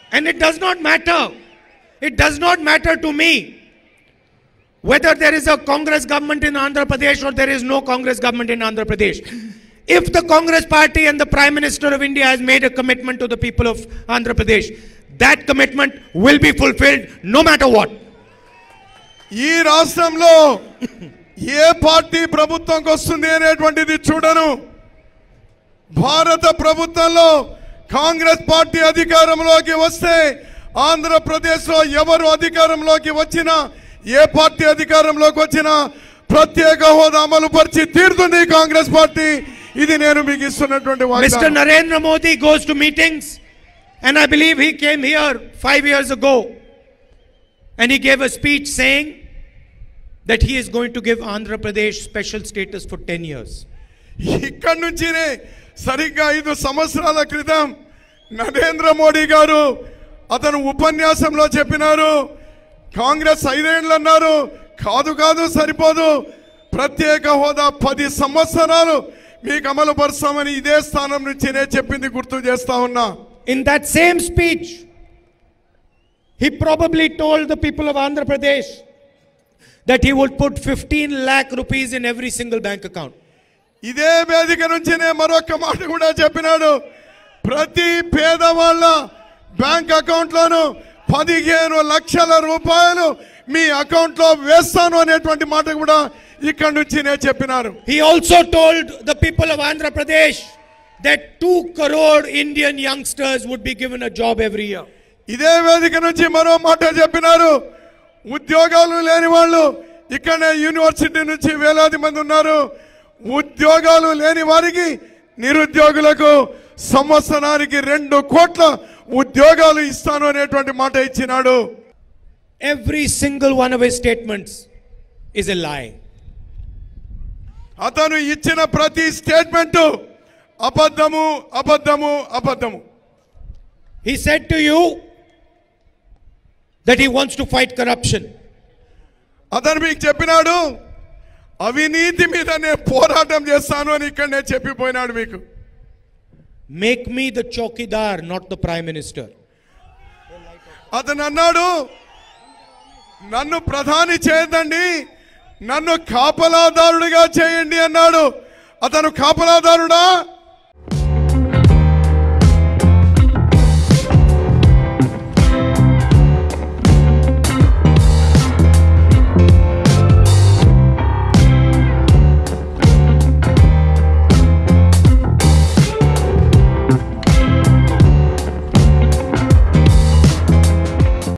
And it does not matter. It does not matter to me whether there is a Congress government in Andhra Pradesh or there is no Congress government in Andhra Pradesh. If the Congress party and the Prime Minister of India has made a commitment to the people of Andhra Pradesh, that commitment will be fulfilled no matter what. ఈ రాష్ట్రంలో ఏ party ప్రభుత్వంకి వస్తుంది అనేటువంటిది చూడను భారత ప్రభుత్వంలో Congress party అధికారంలోకి వస్తే ఆంధ్రప్రదేశ్లో ఎవరు అధికారంలోకి వచ్చినా ఏ పార్టీ అధికారంలోకి వచ్చినా ప్రత్యేక హోదా అమలు పరిచి తీరుతుంది కాంగ్రెస్ పార్టీ ఇది నేను మీకు ఇస్తున్నటువంటి Mr. వాగ్దానం. Narendra Modi goes to meetings, and I believe he came here five years ago and he gave a speech saying that he is going to give Andhra Pradesh special status for 10 years. ఇక్కడి నుంచినే సరిగ్గా ఐదు సంవత్సరాల క్రితం నరేంద్ర మోడీ గారు అతను ఉపన్యాసంలో చెప్పినారు కాంగ్రెస్ ఐదేళ్ళు అన్నారు కాదు కాదు సరిపోదు ప్రత్యేక హోదా పది సంవత్సరాలు మీకు అమలు పరుస్తామని ఇదే స్థానం నుంచినే చెప్పింది గుర్తు చేస్తా ఉన్నా In that same speech, he probably told the people of Andhra Pradesh that he would put 15 lakh rupees in every single bank account. ఇదే వేదిక నుంచినే మరొక మాట కూడా చెప్పినాడు ప్రతి పేదవాళ్ళ బ్యాంక్ అకౌంట్లోను పదిహేను లక్షల రూపాయలు మీ అకౌంట్లో వేస్తాను అనేటువంటి మాట కూడా ఇక్కడి నుంచినే చెప్పినారు He also told the people of Andhra Pradesh that 2 crore Indian youngsters would be given a job every year. ఇదే వేదిక నుంచి మరో మాట చెప్పినారు ఉద్యోగాలు లేని వాళ్ళు ఇక్కడనే యూనివర్సిటీ నుంచి వేలాది మంది ఉన్నారు ఉద్యోగాలు లేని వారికి నిరుద్యోగులకు సంవత్సరానికి రెండు కోట్ల ఉద్యోగాలు ఇస్తాను అనేటువంటి మాట ఇచ్చినాడు Every single one of his statements is a lie. అతను ఇచ్చిన ప్రతి స్టేట్మెంట్ అబద్ధము అబద్ధము అబద్ధము He said to you that he wants to fight corruption. అతను మీకు చెప్పినాడు అవినీతి మీద నేను పోరాటం చేస్తాను అని ఇక్కడ నేను చెప్పిపోయినాడు మీకు Make me the chokidar, not the prime minister. అతను అన్నాడు నన్ను ప్రధాని చేయదండి నన్ను కాపలాదారుడిగా చేయండి అన్నాడు అతను కాపలాదారుడా